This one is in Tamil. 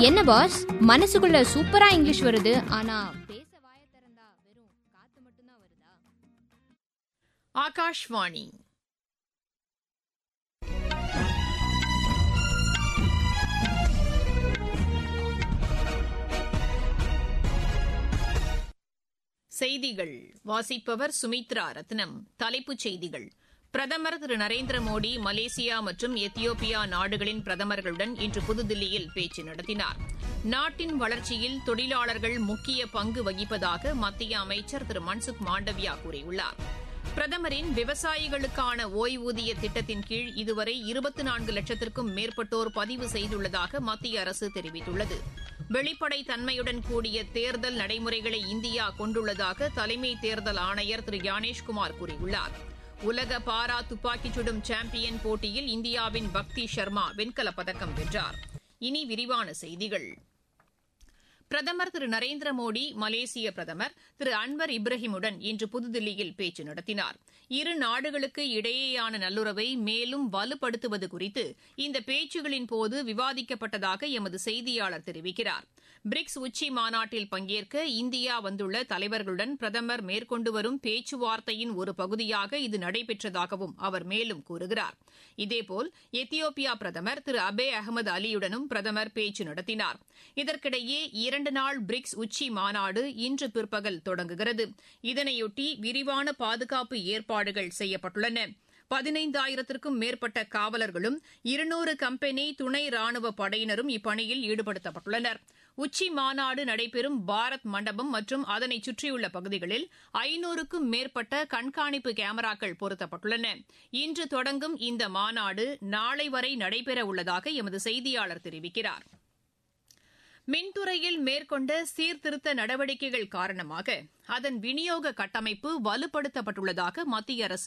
என்ன பாஸ் மனசுக்குள்ள சூப்பரா இங்கிலீஷ் வருது ஆனா பேச வாய திறந்தா வெறும் காத்து மட்டும்தான் வருதா ஆகாஷ்வாணி செய்திகள் வாசிப்பவர் சுமித்ரா ரத்னம் தலைப்புச் செய்திகள் பிரதமர் திரு நரேந்திர மோடி மலேசியா மற்றும் எத்தியோப்பியா நாடுகளின் பிரதமர்களுடன் இன்று புதுதில்லியில் பேச்சு நடத்தினார் நாட்டின் வளர்ச்சியில் தொழிலாளர்கள் முக்கிய பங்கு வகிப்பதாக மத்திய அமைச்சர் திரு மன்சுக் மாண்டவியா கூறியுள்ளார் பிரதமரின் விவசாயிகளுக்கான ஓய்வூதிய திட்டத்தின் கீழ் இதுவரை இருபத்தி நான்கு லட்சத்திற்கும் மேற்பட்டோர் பதிவு செய்துள்ளதாக மத்திய அரசு தெரிவித்துள்ளது வெளிப்படை தன்மையுடன் கூடிய தேர்தல் நடைமுறைகளை இந்தியா கொண்டுள்ளதாக தலைமை தேர்தல் ஆணையர் திரு ஞானேஷ்குமார் கூறியுள்ளார் உலக பாரா துப்பாக்கிச் சுடும் சாம்பியன் போட்டியில் இந்தியாவின் பக்தி சர்மா வெண்கலப் பதக்கம் வென்றார் இனி விரிவான செய்திகள் பிரதமர் திரு நரேந்திர மோடி மலேசிய பிரதமர் திரு அன்வர் இப்ராஹிமுடன் இன்று புதுதில்லியில் பேச்சு நடத்தினார் இரு நாடுகளுக்கு இடையேயான நல்லுறவை மேலும் வலுப்படுத்துவது குறித்து இந்த பேச்சுகளின் போது விவாதிக்கப்பட்டதாக எமது செய்தியாளர் தெரிவிக்கிறார் பிரிக்ஸ் உச்சி மாநாட்டில் பங்கேற்க இந்தியா வந்துள்ள தலைவர்களுடன் பிரதமர் மேற்கொண்டு வரும் பேச்சுவார்த்தையின் ஒரு பகுதியாக இது நடைபெற்றதாகவும் அவர் மேலும் கூறுகிறார் இதேபோல் எத்தியோப்பியா பிரதமர் திரு அபே அகமது அலியுடனும் பிரதமர் பேச்சு நடத்தினார் இதற்கிடையே இரண்டு நாள் பிரிக்ஸ் உச்சி மாநாடு இன்று பிற்பகல் தொடங்குகிறது இதனையொட்டி விரிவான பாதுகாப்பு ஏற்பாடுகள் செய்யப்பட்டுள்ளன பதினைந்தாயிரத்திற்கும் மேற்பட்ட காவலர்களும் இருநூறு கம்பெனி துணை ராணுவ படையினரும் இப்பணியில் ஈடுபடுத்தப்பட்டுள்ளனர் உச்சி மாநாடு நடைபெறும் பாரத் மண்டபம் மற்றும் அதனை சுற்றியுள்ள பகுதிகளில் ஐநூறுக்கும் மேற்பட்ட கண்காணிப்பு கேமராக்கள் பொருத்தப்பட்டுள்ளன இன்று தொடங்கும் இந்த மாநாடு நாளை வரை நடைபெற உள்ளதாக எமது செய்தியாளர் தெரிவிக்கிறார் மின்துறையில் மேற்கொண்ட சீர்திருத்த நடவடிக்கைகள் காரணமாக அதன் விநியோக கட்டமைப்பு வலுப்படுத்தப்பட்டுள்ளதாக மத்திய அரசு